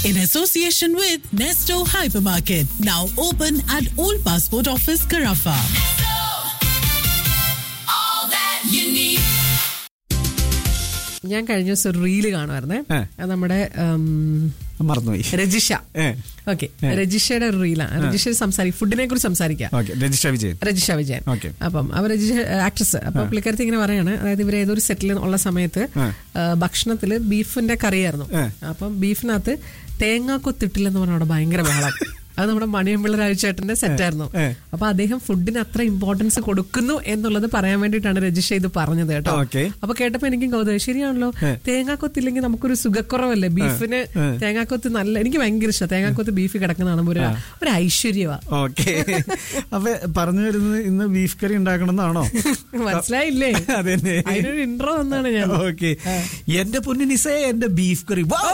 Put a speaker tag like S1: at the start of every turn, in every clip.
S1: in association with Nesto Hypermarket, now open at Old Passport Office, Carafa.
S2: all that you need.
S3: ഞാൻ കഴിഞ്ഞ ദിവസം ഒരു reel കാണുമായിരുന്നേ
S4: ഏ.
S3: അത് നമ്മുടെ ഉം,
S4: മറന്നുപോയി
S3: രജിഷ
S4: ഏ.
S3: ഓക്കെ
S4: ഏ.
S3: രജിഷയുടെ ഒരു റീലാണ് രജിഷ സംസാരിക്കും ഫുഡിനെ കുറിച്ച് സംസാരിക്കാം
S4: okay register Vijayan
S3: Rajisha Vijayan
S4: Okay.
S3: അപ്പം അവർ രജിഷ ആക്ട്രസ് അപ്പൊ പുള്ളിക്കാരത്തി ഇങ്ങനെ പറയാണ് അതായത് ഇവർ ഏതൊരു സെറ്റിൽ ഉള്ള സമയത്ത്
S4: ആ.
S3: ഭക്ഷണത്തിൽ ബീഫിന്റെ കറിയായിരുന്നു
S4: ആ.
S3: അപ്പം ബീഫിനകത്ത് തേങ്ങാക്കൊത്തിട്ടില്ലെന്ന് പറഞ്ഞ അവിടെ ഭയങ്കര ബഹളം അത് നമ്മുടെ മണിയമ്പിള്ള രാജുചേട്ടന്റെ സെറ്റായിരുന്നു
S4: ഏ.
S3: അപ്പൊ അദ്ദേഹം ഫുഡിന് അത്ര ഇമ്പോർട്ടൻസ് കൊടുക്കുന്നു എന്നുള്ളത് പറയാൻ വേണ്ടിയിട്ടാണ് രജിഷ ഇത് പറഞ്ഞത് കേട്ടോ
S4: Okay.
S3: അപ്പൊ കേട്ടപ്പോ എനിക്കും കൗതുകം ശരിയാണല്ലോ
S4: ഏ.
S3: തേങ്ങാക്കൊത്തില്ലെങ്കിൽ നമുക്കൊരു സുഖക്കുറവല്ലേ ബീഫിന്
S4: ഏ.
S3: തേങ്ങാക്കൊത്ത് നല്ല എനിക്ക് ഭയങ്കര ഇഷ്ടം തേങ്ങാക്കൊത്ത് ബീഫ് കിടക്കുന്ന കാണുമ്പോൾ ഒരു ഒരു ഐശ്വര്യമാ
S4: ഓക്കെ അപ്പൊ പറഞ്ഞു വരുന്നത് ഇന്ന് ബീഫ് കറി ഉണ്ടാക്കണമെന്നാണോ
S3: മനസ്സിലായില്ലേ
S4: അതെന്നെ
S3: അതിനൊരു ഇൻട്രോ വന്നാണ് ഞാൻ
S4: ഓക്കെ എന്റെ പൊന്നു നിസേ എന്റെ ബീഫ് കറി വൗ!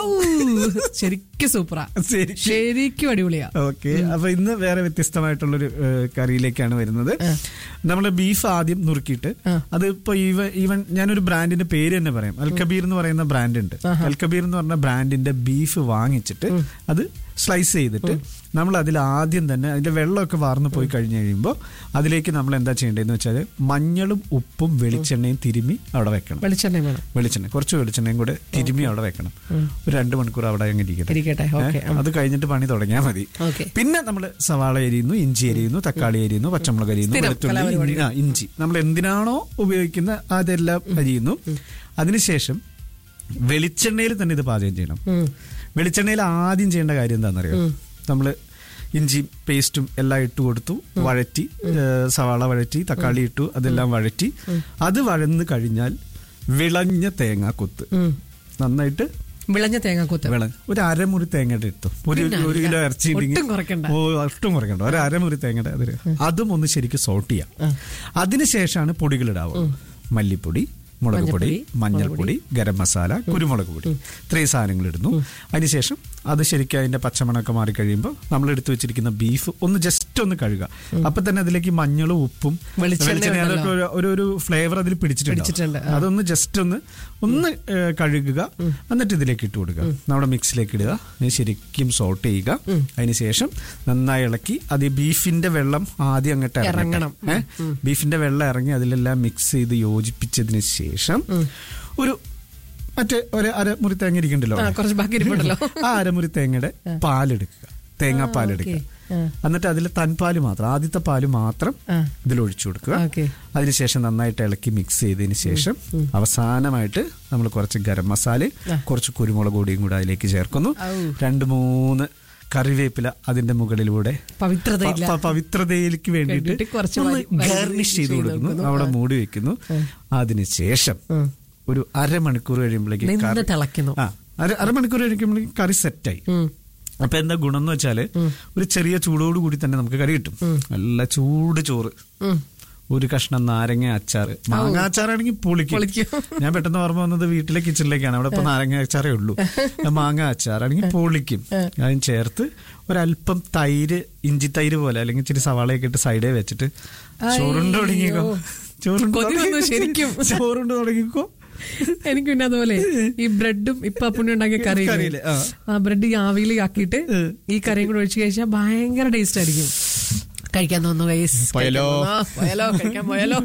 S3: ശരിക്കും സൂപ്പറാ
S4: ശരിക്കും.
S3: ശരിക്കും അടിപൊളിയാ
S4: ഓക്കെ അപ്പൊ ഇന്ന് വേറെ വ്യത്യസ്തമായിട്ടുള്ളൊരു ഏഹ്, കറിയിലേക്കാണ് വരുന്നത് നമ്മള് ബീഫ് ആദ്യം നുറുക്കിയിട്ട് അത് ഇപ്പൊ ഈവൻ ഈവൻ ഞാനൊരു ബ്രാൻഡിന്റെ പേര് തന്നെ പറയാം അൽക്കബീർ എന്ന് പറയുന്ന ബ്രാൻഡ് ഉണ്ട് അൽക്കബീർ എന്ന് പറഞ്ഞ ബ്രാൻഡിന്റെ ബീഫ് വാങ്ങിച്ചിട്ട് അത് സ്ലൈസ് ചെയ്തിട്ട് നമ്മൾ അതിൽ ആദ്യം തന്നെ അതിന്റെ വെള്ളമൊക്കെ വാർന്നു പോയി കഴിഞ്ഞ് കഴിയുമ്പോൾ അതിലേക്ക് നമ്മൾ എന്താ ചെയ്യേണ്ടതെന്ന് വെച്ചാൽ മഞ്ഞളും ഉപ്പും വെളിച്ചെണ്ണയും തിരുമ്മി അവിടെ വെക്കണം
S3: വെളിച്ചെണ്ണ വേണം
S4: വെളിച്ചെണ്ണ കുറച്ച് വെളിച്ചെണ്ണയും കൂടെ തിരുമ്മി അവിടെ വെക്കണം ഒരു രണ്ട് മണിക്കൂർ അവിടെ അങ്ങ് ഇരിക്കട്ടെ
S3: ഇരിക്കട്ടെ, ഓക്കേ.
S4: ഏ? അത് കഴിഞ്ഞിട്ട് പണി തുടങ്ങിയാൽ മതി
S3: ഓക്കേ.
S4: പിന്നെ നമ്മൾ സവാള അരിയുന്നു ഇഞ്ചി അരിയുന്നു തക്കാളി അരിയുന്നു പച്ചമുളക് അരിയുന്നു
S3: സ്ഥിരം
S4: വെളുത്തുള്ളി
S3: കലാപരിപാടി.
S4: ഇഞ്ചി- ആ, ഇഞ്ചി നമ്മൾ എന്തിനാണോ ഉപയോഗിക്കുന്ന അതെല്ലാം അരിയുന്നു അതിനുശേഷം വെളിച്ചെണ്ണയിൽ തന്നെ ഇത് പാചകം ചെയ്യണം വെളിച്ചെണ്ണയിൽ ആദ്യം ചെയ്യേണ്ട കാര്യം എന്താണെന്നറിയോ നമ്മള് ഇഞ്ചി പേസ്റ്റും എല്ലാം ഇട്ട് കൊടുത്തു വഴറ്റി ഏ, സവാള വഴറ്റി തക്കാളി ഇട്ടു അതെല്ലാം വഴറ്റി അത് വഴന്ന് കഴിഞ്ഞാൽ വിളഞ്ഞ തേങ്ങാക്കൊത്ത് നന്നായിട്ട്
S3: വിളഞ്ഞ തേങ്ങാക്കൊത്ത്
S4: വിള ഒരു അരമുറി തേങ്ങയുടെ എടുത്തു ഒരു
S3: പിന്നെ
S4: ഒരു കിലോ
S3: അല്ല.
S4: ഇറച്ചി
S3: ഒട്ടും കുറയ്ക്കണ്ട.
S4: ഓ ഒട്ടും കുറയ്ക്കണ്ട ഒരു അരമുറി തേങ്ങയുടെ അതില് അതും ഒന്ന് ശരിക്കും സോട്ട് ചെയ്യാം അതിനുശേഷമാണ് പൊടികൾ ഇടാവുക മല്ലിപ്പൊടി മുളക് പൊടി
S3: മഞ്ഞൾപ്പൊടി,
S4: മഞ്ഞൾപ്പൊടി ഗരം മസാല കുരുമുളക് പൊടി ഇത്രയും സാധനങ്ങൾ ഇടുന്നു അതിനുശേഷം അത് ശരിക്കും അതിന്റെ പച്ചമണമൊക്കെ മാറിക്കഴിയുമ്പോൾ നമ്മൾ എടുത്തു വെച്ചിരിക്കുന്ന ബീഫ് ഒന്ന് ജസ്റ്റ് ഒന്ന് കഴുകുക അപ്പൊ തന്നെ അതിലേക്ക് മഞ്ഞളും ഉപ്പും
S3: വെളിച്ചെണ്ണ
S4: വെളിച്ചെണ്ണ അതൊക്കെ ഒരു- ഒരു ഒരു ഫ്ലേവർ അതിൽ
S3: പിടിച്ചിട്ടുണ്ട്,
S4: പിടിച്ചിട്ടുണ്ട്
S3: ആ.
S4: അതൊന്ന് ജസ്റ്റ് ഒന്ന് ഒന്ന് ഏ, കഴുകുക എന്നിട്ട് ഇതിലേക്ക് ഇട്ട് കൊടുക്കുക നമ്മുടെ മിക്സിലേക്ക് ഇടുക ഇത് ശരിക്കും സോട്ട് ചെയ്യുക അതിനുശേഷം നന്നായി ഇളക്കി അത് ഈ ബീഫിന്റെ വെള്ളം ആദ്യം അങ്ങോട്ട്
S3: ഇറങ്ങണം.
S4: ഇറങ്ങണം ഏ? ബീഫിന്റെ വെള്ളം ഇറങ്ങി അതിലെല്ലാം മിക്സ് ചെയ്ത് യോജിപ്പിച്ചതിന് ശേഷം ഒരു മറ്റേ ഒരു അരമുറി തേങ്ങ ഇരിക്കണ്ടല്ലോ
S3: ആ, കുറച്ച് ബാക്കി ഇരിപ്പുണ്ടല്ലോ.
S4: ആ അരമുറി തേങ്ങയുടെ പാലെടുക്കുക തേങ്ങാപ്പാൽ
S3: ആ,
S4: എടുക്കുക
S3: ഓക്കേ. ആ.
S4: എന്നിട്ട് അതിൽ തൻപാല് മാത്രം ആദ്യത്തെ പാല് മാത്രം
S3: ആ.
S4: ഇതിൽ ഒഴിച്ചു കൊടുക്കുക
S3: ഓക്കേ.
S4: അതിനുശേഷം നന്നായിട്ട് ഇളക്കി മിക്സ് ചെയ്തതിന് ശേഷം അവസാനമായിട്ട് നമ്മൾ കുറച്ച് ഗരം മസാല കുറച്ച് കുരുമുളക് പൊടിയും കൂടെ അതിലേക്ക് ചേർക്കുന്നു
S3: ഔ.
S4: രണ്ട് മൂന്ന് കറിവേപ്പില അതിന്റെ മുകളിലൂടെ
S3: പവിത്രതയില്ല
S4: പ- പ- പവിത്രതയിലേക്ക് വേണ്ടിയിട്ട്
S3: വേണ്ടിയിട്ട് കുറച്ച്
S4: ഒന്ന്
S3: വരി- വരി-
S4: ഗാർണിഷ് ചെയ്ത്
S3: ചെയ്ത്
S4: കൊടുക്കുന്നു
S3: കൊടുക്കുന്നു.
S4: അവിടെ
S3: ആ.
S4: മൂടി വെക്കുന്നു അതിനുശേഷം ഒരു അരമണിക്കൂർ കഴിയുമ്പോഴേക്ക്
S3: നിന്ന്
S4: കറി-
S3: തിളയ്ക്കുന്നു.
S4: ആ അര- അരമണിക്കൂർ കഴിക്കുമ്പോഴേക്കും കറി സെറ്റായി
S3: ഉം.
S4: അപ്പൊ എന്താ ഗുണം എന്ന് വെച്ചാല് ഒരു ചെറിയ ചൂടോട് കൂടി തന്നെ നമുക്ക് കറി കിട്ടും നല്ല ചൂട് ചോറ്
S3: ഉം.
S4: ഒരു കഷ്ണം നാരങ്ങ അച്ചാറ് മാങ്ങ അച്ചാറാണെങ്കിൽ പൊളിക്കും
S3: പൊളിക്കും.
S4: ഞാൻ പെട്ടെന്ന് ഓർമ്മ വന്നത് വീട്ടിലെ കിച്ചണിലേക്കാണ് അവിടെ ഇപ്പൊ നാരങ്ങ അച്ചാറേ ഉള്ളൂ മാങ്ങ അച്ചാറാണെങ്കിൽ പൊളിക്കും അതിന് ചേർത്ത് ഒരല്പം തൈര് ഇഞ്ചി തൈര് പോലെ അല്ലെങ്കിൽ ഇച്ചിരി സവാളയൊക്കെ ഇട്ട് സൈഡേ വെച്ചിട്ട് ചോറുണ്ട് തുടങ്ങിക്കോ
S3: അയ്യോ.
S4: ചോറുണ്ട്
S3: കൊതി വന്നു
S4: തുടങ്ങി-
S3: ശരിക്കും.
S4: ചോറുണ്ട് തുടങ്ങിക്കോ
S3: എനിക്ക് പിന്നെ അതുപോലെ ഈ ബ്രെഡും ഇപ്പൊ അപ്പുണ്ണി ഉണ്ടാക്കിയ കറി
S4: കറിയില്ലേ? ആ.
S3: ആ ബ്രെഡ് ഈ ആവിയിൽ ആക്കിയിട്ട് ഈ കറിയും കൂടെ ഒഴിച്ച് കഴിച്ചാൽ ഭയങ്കര ടേസ്റ്റ് ആയിരിക്കും കഴിക്കാൻ തോന്നുന്നു guys.
S4: പോയാലോ?
S3: കഴിക്കാൻ തോന്നുന്നു. ആ, പോയാലോ കഴിക്കാൻ പോയാലോ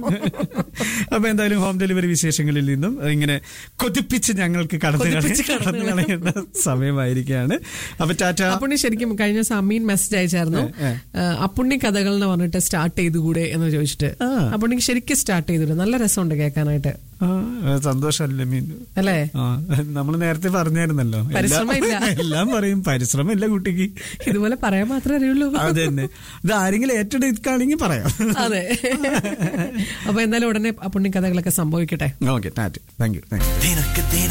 S4: അപ്പൊ എന്തായാലും ഹോം ഡെലിവറി വിശേഷങ്ങളിൽ നിന്നും ഇങ്ങനെ കൊതിപ്പിച്ച് ഞങ്ങൾക്ക് കടന്നു
S3: കൊതിപ്പിച്ച്
S4: കളയ-
S3: കടന്നു
S4: കടന്നു കളയേണ്ട സമയമായിരിക്കുകയാണ് അപ്പൊ ടാറ്റ
S3: അപ്പുണ്ണി ശരിക്കും കഴിഞ്ഞ ദിവസം അമ്മീൻ മെസ്സേജ് അയച്ചായിരുന്നു
S4: ഏ,
S3: ആ, അപ്പുണ്ണി കഥകൾ എന്ന് പറഞ്ഞിട്ട് സ്റ്റാർട്ട് ചെയ്തുകൂടെ എന്ന് ചോദിച്ചിട്ട്
S4: ആ.
S3: അപ്പുണ്ണിക്ക് ശരിക്കും സ്റ്റാർട്ട് ചെയ്തിട്ട് നല്ല രസമുണ്ട് കേൾക്കാനായിട്ട്
S4: ആ, സന്തോഷമല്ലേ മീൻ
S3: അല്ലേ
S4: നമ്മൾ നേരത്തെ പറഞ്ഞായിരുന്നല്ലോ എല്ലാം-
S3: പരിശ്രമം ഇല്ല.
S4: എല്ലാം പറയും പരിശ്രമം ഇല്ല കുട്ടിക്ക്
S3: ഇതുപോലെ പറയാൻ മാത്രമേ അറിയുള്ളൂ
S4: അത് തന്നെ ഇത് ആരെങ്കിലും ഏറ്റെടുക്കുകയാണെങ്കിൽ പറയാം
S3: അതെ അപ്പൊ എന്തായാലും ഉടനെ അപ്പുണ്ണി കഥകളൊക്കെ സംഭവിക്കട്ടെ
S4: ഓക്കെ ടാറ്റ് താങ്ക് യു താങ്ക് യു
S5: ദിനക്ക് ദിന